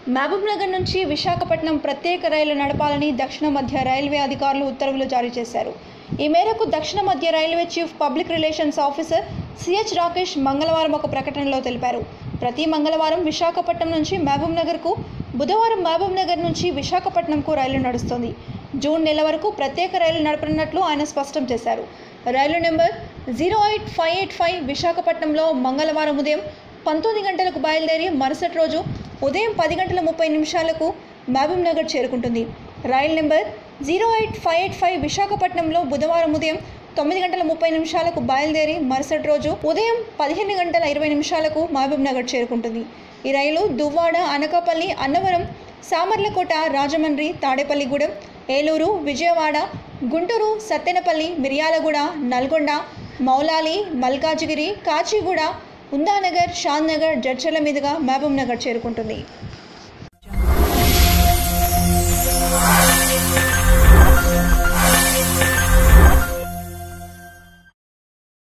మహబూబ్ నగర్ నుంచి విశాఖపట్నం ప్రత్యేక రైలు నడపాలని దక్షిణ మధ్య రైల్వే అధికారులు ఉత్తర్వులు జారీ చేశారు ఈ మేరకు దక్షిణ మధ్య railway chief public relations officer CH Rakesh మంగళవారం ఒక ప్రకటనలో తెలిపారు ప్రతి మంగళవారం విశాఖపట్నం నుంచి మహబూబ్ నగర్కు బుధవారం మహబూబ్ నగర్ నుంచి విశాఖపట్నంకు రైలు నడుస్తుంది జూన్ నెల వరకు ప్రత్యేక రైలు నడపనున్నట్లు ఆయన స్పష్టం చేశారు రైలు number zero eight five eight five విశాఖపట్నంలో మంగళవారం ఉదయం పంతొమ్మిది గంటలకు బయలుదేరి మరుసటి రోజు ఉదయం పది గంటల ముప్పై నిమిషాలకు మహబూబ్ నగర్ చేరుకుంటుంది రైలు number zero eight five eight five విశాఖపట్నంలో బుధవారం ఉదయం తొమ్మిది గంటల ముప్పై నిమిషాలకు బయలుదేరి మరుసటి రోజు ఉదయం పదిహేను గంటల ఇరవై నిమిషాలకు మహబూబ్ నగర్ చేరుకుంటుంది ఈ రైలు దువ్వాడ అనకాపల్లి అన్నవరం సామర్లకోట రాజమండ్రి తాడేపల్లిగూడెం ఏలూరు విజయవాడ గుంటూరు సత్తెనపల్లి మిర్యాలగూడ నల్గొండ మౌలాలి మల్కాజిగిరి కాచిగూడ ఉందానగర్ షాద్నగర్ జడ్చర్ల మీదుగా మహబూబ్ నగర్ చేరుకుంటుంది